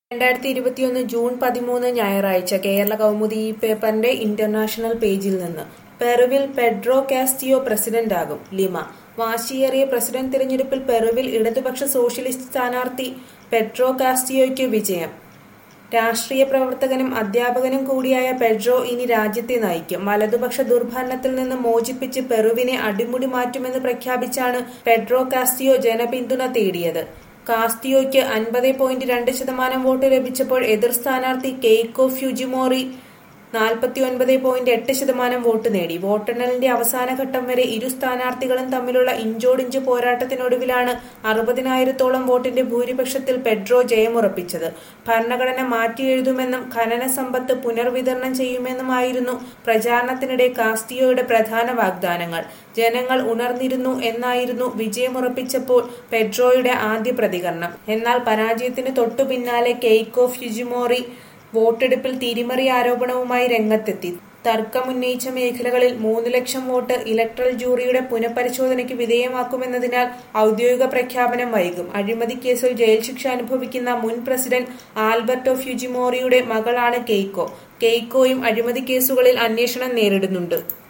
രണ്ടായിരത്തി ഇരുപത്തിയൊന്ന് ജൂൺ പതിമൂന്ന് ഞായറാഴ്ച കേരള കൗമുദി ഈ പേപ്പറിന്റെ ഇന്റർനാഷണൽ പേജിൽ നിന്ന് പെറുവിൽ പെഡ്രോ കാസ്റ്റിയോ പ്രസിഡന്റാകും ലിമ വാശിയേറിയ പ്രസിഡന്റ് തിരഞ്ഞെടുപ്പിൽ പെറുവിൽ ഇടതുപക്ഷ സോഷ്യലിസ്റ്റ് സ്ഥാനാർത്ഥി പെഡ്രോ കാസ്റ്റിയോയ്ക്ക് വിജയം രാഷ്ട്രീയ പ്രവർത്തകനും അധ്യാപകനും കൂടിയായ പെഡ്രോ ഇനി രാജ്യത്തെ നയിക്കും വലതുപക്ഷ ദുർഭരണത്തിൽ നിന്ന് മോചിപ്പിച്ച് പെറുവിനെ അടിമുടി മാറ്റുമെന്ന് പ്രഖ്യാപിച്ചാണ് പെഡ്രോ കാസ്റ്റിയോ ജനപിന്തുണ തേടിയത് കാസ്റ്റിയോയ്ക്ക് അൻപത് പോയിന്റ് രണ്ട് ശതമാനം വോട്ട് ലഭിച്ചപ്പോൾ എതിർ സ്ഥാനാർത്ഥി കെയ്ക്കോ ഫ്യുജിമോറി നാൽപ്പത്തി ഒൻപത് പോയിന്റ് എട്ട് ശതമാനം വോട്ട് നേടി വോട്ടെണ്ണലിന്റെ അവസാന ഘട്ടം വരെ ഇരു സ്ഥാനാർത്ഥികളും തമ്മിലുള്ള ഇഞ്ചോടിഞ്ച് പോരാട്ടത്തിനൊടുവിലാണ് അറുപതിനായിരത്തോളം വോട്ടിന്റെ ഭൂരിപക്ഷത്തിൽ പെഡ്രോ ജയമുറപ്പിച്ചത് ഭരണഘടന മാറ്റിയെഴുതുമെന്നും ഖനന സമ്പത്ത് പുനർവിതരണം ചെയ്യുമെന്നുമായിരുന്നു പ്രചാരണത്തിനിടെ കാസ്റ്റിയോയുടെ പ്രധാന വാഗ്ദാനങ്ങൾ ജനങ്ങൾ ഉണർന്നിരുന്നു എന്നായിരുന്നു വിജയമുറപ്പിച്ചപ്പോൾ പെഡ്രോയുടെ ആദ്യ പ്രതികരണം എന്നാൽ പരാജയത്തിന് തൊട്ടു പിന്നാലെ കെയ്ക്കോ ഫ്യുജിമോറി വോട്ടെടുപ്പിൽ തിരിമറി ആരോപണവുമായി രംഗത്തെത്തി തർക്കമുന്നയിച്ച മേഖലകളിൽ മൂന്ന് ലക്ഷം വോട്ട് ഇലക്ട്രൽ ജൂറിയുടെ പുനഃപരിശോധനയ്ക്ക് വിധേയമാക്കുമെന്നതിനാൽ ഔദ്യോഗിക പ്രഖ്യാപനം വൈകും അഴിമതി കേസിൽ ജയിൽ ശിക്ഷ അനുഭവിക്കുന്ന മുൻ പ്രസിഡന്റ് ആൽബർട്ടോ ഫ്യുജിമോറിയുടെ മകളാണ് കെയ്ക്കോ കെയ്ക്കോയും അഴിമതി കേസുകളിൽ അന്വേഷണം നേരിടുന്നുണ്ട്